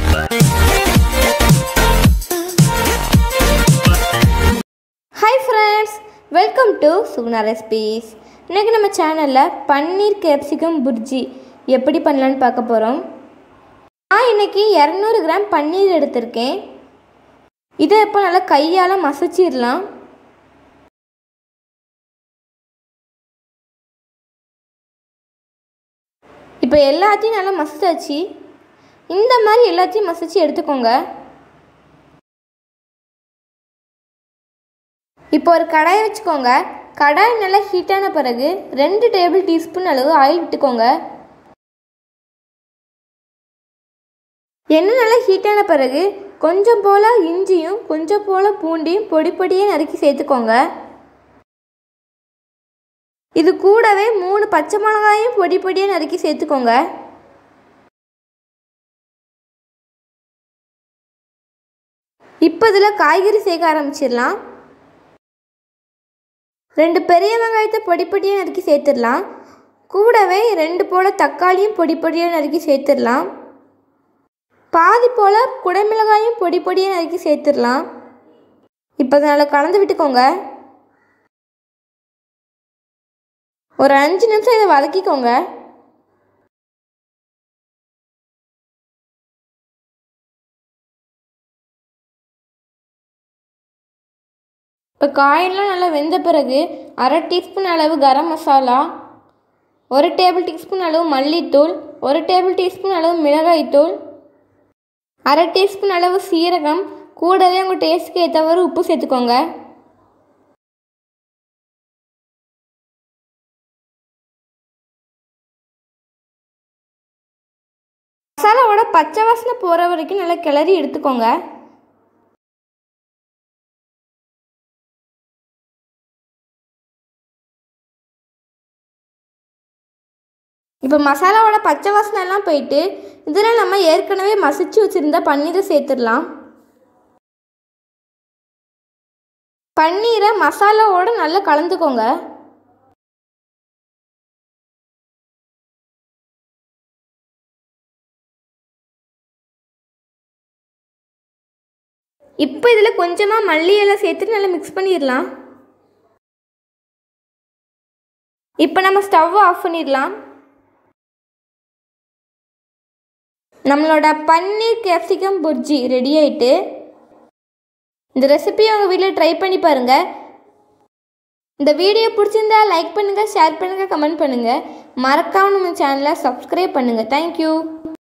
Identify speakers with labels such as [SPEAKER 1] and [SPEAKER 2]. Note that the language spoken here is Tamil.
[SPEAKER 1] hi friends welcome to Suguna recipes இன்றைக்கி நம்ம சேனலில் பன்னீர் கேப்சிகம் புர்ஜி எப்படி பண்ணலான்னு பார்க்க போகிறோம் நான் இன்றைக்கி இரநூறு கிராம் பன்னீர் எடுத்திருக்கேன் இதை இப்போ நல்லா கையால் மசிச்சிடலாம் இப்போ எல்லாத்தையும் நல்லா மசிச்சாச்சு இந்த மாதிரி எல்லாத்தையும் மசிச்சு எடுத்துக்கோங்க இப்போ ஒரு கடாயை வச்சுக்கோங்க கடாய் நல்லா ஹீட்டான பிறகு ரெண்டு டேபிள் டீஸ்பூன் அளவு ஆயில் விட்டுக்கோங்க எண்ணெய் நல்லா ஹீட்டான பிறகு கொஞ்சம் போல் இஞ்சியும் கொஞ்சம் போல் பூண்டையும் பொடி பொடியே நறுக்கி சேர்த்துக்கோங்க இது கூடவே மூணு பச்சை மிளகாயும் பொடி பொடியாக நறுக்கி சேர்த்துக்கோங்க இப்போ இதில் காய்கறி சேர்க்க ஆரம்பிச்சிடலாம் ரெண்டு பெரிய வெங்காயத்தை பொடி பொடியாக நறுக்கி சேர்த்துடலாம் கூடவே ரெண்டு போல் தக்காளியும் பொடி பொடியாக நறுக்கி சேர்த்துடலாம் பாதி போல் குடைமிளகாயும் பொடி பொடியாக நறுக்கி சேர்த்துடலாம் இப்போ நல்லா கலந்து விட்டுக்கோங்க ஒரு அஞ்சு நிமிஷம் இதை வதக்கிக்கோங்க இப்போ காயெல்லாம் நல்லா வெந்த பிறகு அரை டீஸ்பூன் அளவு கரம் மசாலா ஒரு டேபிள் டீஸ்பூன் அளவு மல்லித்தூள் ஒரு டேபிள் டீஸ்பூன் அளவு மிளகாய்த்தூள் அரை டீஸ்பூன் அளவு சீரகம் கூடவே உங்கள் டேஸ்ட்டுக்கு ஏற்றவாறு உப்பு சேர்த்துக்கோங்க மசாலாவோட பச்சை வாசனை போகிற வரைக்கும் நல்லா கிளறி எடுத்துக்கோங்க இப்போ மசாலாவோட பச்சை வாசனை எல்லாம் போயிட்டு இதில் நம்ம ஏற்கனவே மசிச்சு வச்சுருந்த பன்னீரை சேர்த்துடலாம் பன்னீரை மசாலாவோட நல்லா கலந்துக்கோங்க இப்போ இதில் கொஞ்சமாக மல்லி இலை சேர்த்துட்டு நல்லா மிக்ஸ் பண்ணிடலாம் இப்போ நம்ம ஸ்டவ்வை ஆஃப் பண்ணிடலாம் நம்மளோட பன்னீர் கேப்சிகம் புர்ஜி ரெடி ஆயிட்டு இந்த ரெசிபியை உங்கள் வீட்டில் ட்ரை பண்ணி பாருங்கள் இந்த வீடியோ பிடிச்சிருந்தா லைக் பண்ணுங்கள் ஷேர் பண்ணுங்கள் கமெண்ட் பண்ணுங்கள் மறக்காம நம்ம சேனலை சப்ஸ்கிரைப் பண்ணுங்கள் தேங்க்யூ